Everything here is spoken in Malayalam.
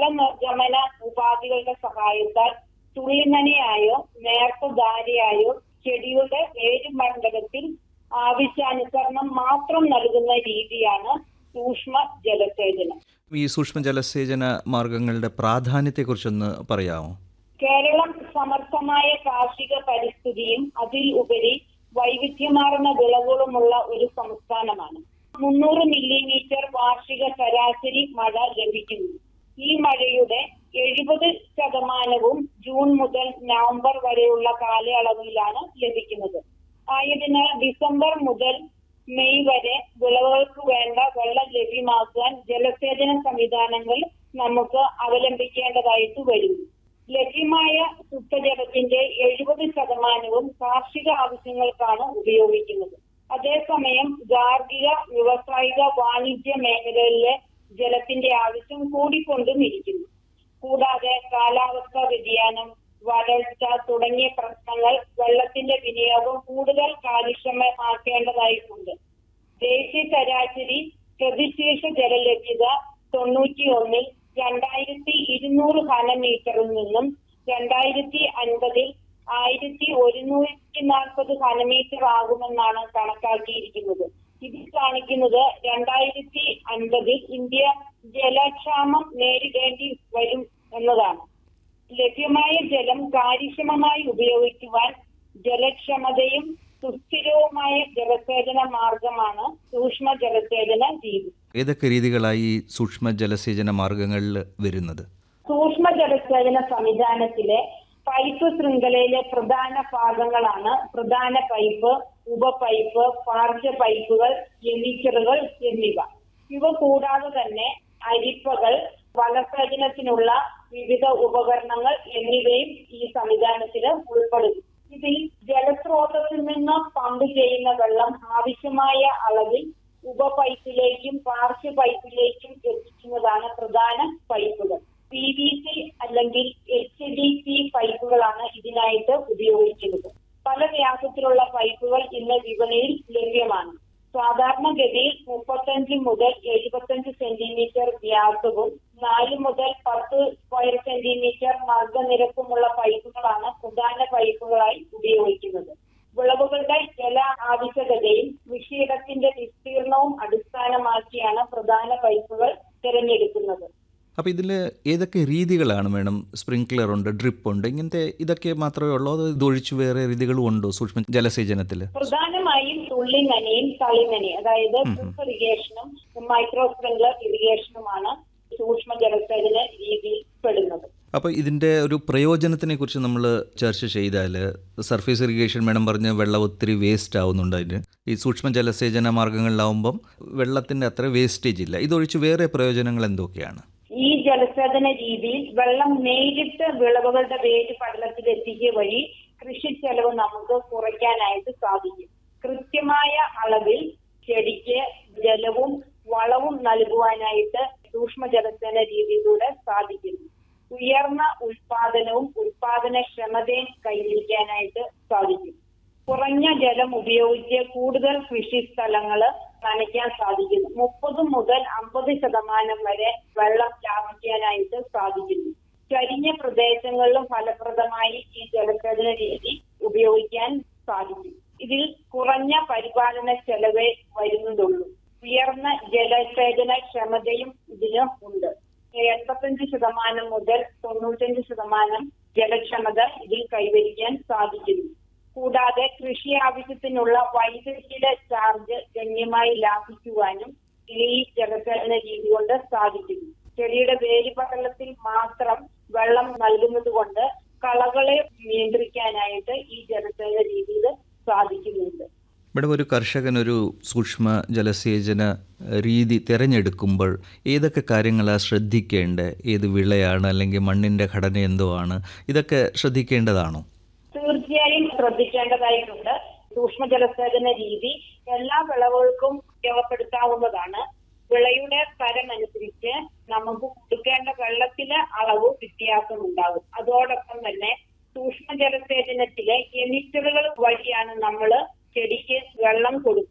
ജലനിർഗമന ഉപാധികളുടെ സഹായത്താൽ തുള്ളിനനയായോ നേർത്ത ധാരയായോ ചെടിയുടെ വേരുമണ്ഡലത്തിൽ ആവശ്യാനുസരണം മാത്രം നൽകുന്ന രീതിയാണ് സൂക്ഷ്മ ജലസേചനം ഈ സൂക്ഷ്മ ജലസേചന മാർഗങ്ങളുടെ പ്രാധാന്യത്തെക്കുറിച്ചൊന്ന് പറയാമോ കേരളം സമർത്ഥമായ കാർഷിക പരിസ്ഥിതിയും അതിൽ ഉപരി വൈവിധ്യമാർന്ന വിളവുകളുമുള്ള ഒരു സംസ്ഥാനമാണ് മുന്നൂറ് മില്ലിമീറ്റർ വാർഷിക ശരാശരി മഴ ലഭിക്കുന്നു ഈ മഴയുടെ എഴുപത് ശതമാനവും ജൂൺ മുതൽ നവംബർ വരെയുള്ള കാലയളവിലാണ് ലഭിക്കുന്നത് ആയതിനാൽ ഡിസംബർ മുതൽ മെയ് വരെ വിളവുകൾക്ക് വേണ്ട വെള്ളം ലഭ്യമാക്കാൻ ജലസേചന സംവിധാനങ്ങൾ നമുക്ക് അവലംബിക്കേണ്ടതായിട്ട് വരുന്നു ലഭ്യമായ ശുദ്ധജലത്തിന്റെ എഴുപത് ശതമാനവും കാർഷിക ആവശ്യങ്ങൾക്കാണ് ഉപയോഗിക്കുന്നത് അതേസമയം ഗാർഹിക വ്യവസായിക വാണിജ്യ മേഖലകളിലെ ജലത്തിന്റെ ആവശ്യം കൂടിക്കൊണ്ടും ഇരിക്കുന്നു കൂടാതെ കാലാവസ്ഥാ വ്യതിയാനം വരൾച്ച തുടങ്ങിയ പ്രശ്നങ്ങൾ വെള്ളത്തിന്റെ വിനിയോഗം കൂടുതൽ കാര്യക്ഷമമാക്കേണ്ടതായിട്ടുണ്ട് ദേശീയ ശരാശരി പ്രതിശീർഷ ജലലഭ്യത തൊണ്ണൂറ്റി ഒന്നിൽ രണ്ടായിരത്തി ഇരുന്നൂറ് ഘനമീറ്ററിൽ നിന്നും രണ്ടായിരത്തി അൻപതിൽ ആയിരത്തി ഒരുന്നൂറ്റി നാൽപ്പത് ഘനമീറ്റർ ആകുമെന്നാണ് കണക്കാക്കിയിരിക്കുന്നത് ഇതിൽ കാണിക്കുന്നത് രണ്ടായിരത്തി അൻപതിൽ ഇന്ത്യ ജലക്ഷാമം നേരിടേണ്ടി വരും എന്നതാണ് ലഭ്യമായ ജലം കാര്യക്ഷമമായി ഉപയോഗിക്കുവാൻ ജലക്ഷമതയും സുസ്ഥിരവുമായ ജലസേചന മാർഗമാണ് സൂക്ഷ്മ ജലസേചന രീതി ഏതൊക്കെ രീതികളായി ഈ സൂക്ഷ്മ ജലസേചന മാർഗങ്ങളിൽ വരുന്നത് സൂക്ഷ്മ ജലസേചന സംവിധാനത്തിലെ പൈപ്പ് ശൃംഖലയിലെ പ്രധാന ഭാഗങ്ങളാണ് പ്രധാന പൈപ്പ് ഉപപൈപ്പ് പാർശ്വ പൈപ്പുകൾ എമിച്ചറുകൾ എന്നിവ ഇവ കൂടാതെ തന്നെ അരിപ്പകൾ വനസേചനത്തിനുള്ള വിവിധ ഉപകരണങ്ങൾ എന്നിവയും ഈ സംവിധാനത്തിൽ ഉൾപ്പെടുന്നു ഇതിൽ ജലസ്രോതസ്സിൽ നിന്ന് പമ്പ് ചെയ്യുന്ന വെള്ളം ആവശ്യമായ അളവിൽ ഉപപൈപ്പിലേക്കും പാർശ്വ പൈപ്പിലേക്കും എത്തിക്കുന്നതാണ് പ്രധാന പൈപ്പുകൾ പി വി സി അല്ലെങ്കിൽ എച്ച് ഡി പി പൈപ്പുകളാണ് ഇതിനായിട്ട് ഉപയോഗിക്കുന്നത് പല വ്യാസത്തിലുള്ള പൈപ്പുകൾ ഇന്ന് വിപണിയിൽ ലഭ്യമാണ് സാധാരണഗതിയിൽ മുപ്പത്തഞ്ച് മുതൽ എഴുപത്തഞ്ച് സെന്റിമീറ്റർ വ്യാസവും നാല് മുതൽ പത്ത് സ്ക്വയർ സെന്റിമീറ്റർ മർദ്ദനിരപ്പുമുള്ള പൈപ്പുകളാണ് പ്രധാന പൈപ്പുകളായി ഉപയോഗിക്കുന്നത് വിളവുകളുടെ ജല ആവശ്യകതയും കൃഷിയിടത്തിന്റെ വിസ്തീർണവും അടിസ്ഥാനമാക്കിയാണ് പ്രധാന പൈപ്പുകൾ തിരഞ്ഞെടുക്കുന്നത് അപ്പോൾ ഇതിൽ ഏതൊക്കെ രീതികളാണ് വേണം സ്പ്രിങ്ക്ലർ ഉണ്ട് ഡ്രിപ്പ് ഉണ്ട് ഇങ്ങനത്തെ ഇതൊക്കെ മാത്രമേ ഉള്ളൂ അതോ ഇതൊഴിച്ച് വേറെ രീതികളും ഉണ്ടോ സൂക്ഷ്മ ജലസേചനത്തിൽ പ്രധാനമായും തുള്ളിനനയും തളിനനയും അതായത് ഡ്രിപ്പ് ഇറിഗേഷനും മൈക്രോ സ്പ്രിംഗ്ലർ ഇറിഗേഷനുമാണ് സൂക്ഷ്മ ജലസേചന രീതിയിൽ പെടുന്നത് അപ്പോൾ ഇതിൻ്റെ ഒരു പ്രയോജനത്തിനെ കുറിച്ച് നമ്മൾ ചർച്ച ചെയ്താൽ സർഫേസ് ഇറിഗേഷൻ വേണം പറഞ്ഞ് വെള്ളം ഒത്തിരി വേസ്റ്റ് ആവുന്നുണ്ട് അതിന് ഈ സൂക്ഷ്മ ജലസേചന മാർഗങ്ങളിലാവുമ്പം വെള്ളത്തിൻ്റെ അത്ര വേസ്റ്റേജ് ഇല്ല ഇതൊഴിച്ച് വേറെ പ്രയോജനങ്ങൾ എന്തൊക്കെയാണ് ഈ ജലസേചന രീതിയിൽ വെള്ളം നേരിട്ട് വിളവുകളുടെ വേര് പടലത്തിൽ എത്തിക്കുക വഴി കൃഷി ചെലവ് നമുക്ക് കുറയ്ക്കാനായിട്ട് സാധിക്കും കൃത്യമായ അളവിൽ ചെടിക്ക് ജലവും വളവും നൽകുവാനായിട്ട് സൂക്ഷ്മ ജലസേന രീതിയിലൂടെ സാധിക്കുന്നു ഉയർന്ന ഉൽപാദനവും ഉൽപാദനക്ഷമതയും കൈവരിക്കാനായിട്ട് സാധിക്കും കുറഞ്ഞ ജലം ഉപയോഗിച്ച് കൂടുതൽ കൃഷി സ്ഥലങ്ങൾ നനയ്ക്കാൻ സാധിക്കുന്നു മുപ്പത് മുതൽ അമ്പത് ശതമാനം വരെ വെള്ളം ലാഭിക്കാനായിട്ട് സാധിക്കുന്നു ചരിഞ്ഞ പ്രദേശങ്ങളിലും ഫലപ്രദമായി ഈ ജലസേചന രീതി ഉപയോഗിക്കാൻ സാധിക്കും ഇതിൽ കുറഞ്ഞ പരിപാലന ചെലവേ വരുന്നതുള്ളൂ ഉയർന്ന ജലസേചന ക്ഷമതയും ഇതിന് ഉണ്ട് എൺപത്തഞ്ച് ശതമാനം മുതൽ തൊണ്ണൂറ്റഞ്ച് ശതമാനം ജലക്ഷമത ഇതിൽ കൈവരിക്കാൻ സാധിക്കുന്നു കൂടാതെ കൃഷി ആവശ്യത്തിനുള്ള വൈദ്യുതിയുടെ ചാർജ് ഗണ്യമായി ലാഭിക്കുവാനും ഈ ജലസേചന രീതി കൊണ്ട് സാധിക്കുന്നു ചെടിയുടെ വേരുപടലത്തിൽ മാത്രം വെള്ളം നൽകുന്നത് കൊണ്ട് കളകളെ നിയന്ത്രിക്കാനായിട്ട് ഈ ജലസേചന രീതിയിൽ സാധിക്കുന്നുണ്ട് ഇവിടെ ഒരു കർഷകൻ ഒരു സൂക്ഷ്മ ജലസേചന രീതി തിരഞ്ഞെടുക്കുമ്പോൾ ഏതൊക്കെ കാര്യങ്ങളാണ് ശ്രദ്ധിക്കേണ്ടത് ഏത് വിളയാണ് അല്ലെങ്കിൽ മണ്ണിൻ്റെ ഘടന എന്തോ ആണ് ഇതൊക്കെ ശ്രദ്ധിക്കേണ്ടതാണോ തീർച്ചയായും ശ്രദ്ധിക്കേണ്ടതായിട്ടുണ്ട് സൂക്ഷ്മ ജലസേചന രീതി എല്ലാ വിളവുകൾക്കും ഉപയോഗപ്പെടുത്താവുന്നതാണ് വിളയുടെ തരമനുസരിച്ച് നമുക്ക് കൊടുക്കേണ്ട വെള്ളത്തിലെ അളവ് വ്യത്യാസമുണ്ടാകും അതോടൊപ്പം തന്നെ സൂക്ഷ്മ ജലസേചനത്തിലെ കെമിക്കലുകൾ വഴിയാണ് നമ്മൾ ചെടിക്ക് വെള്ളം കൊടുക്കുന്നത്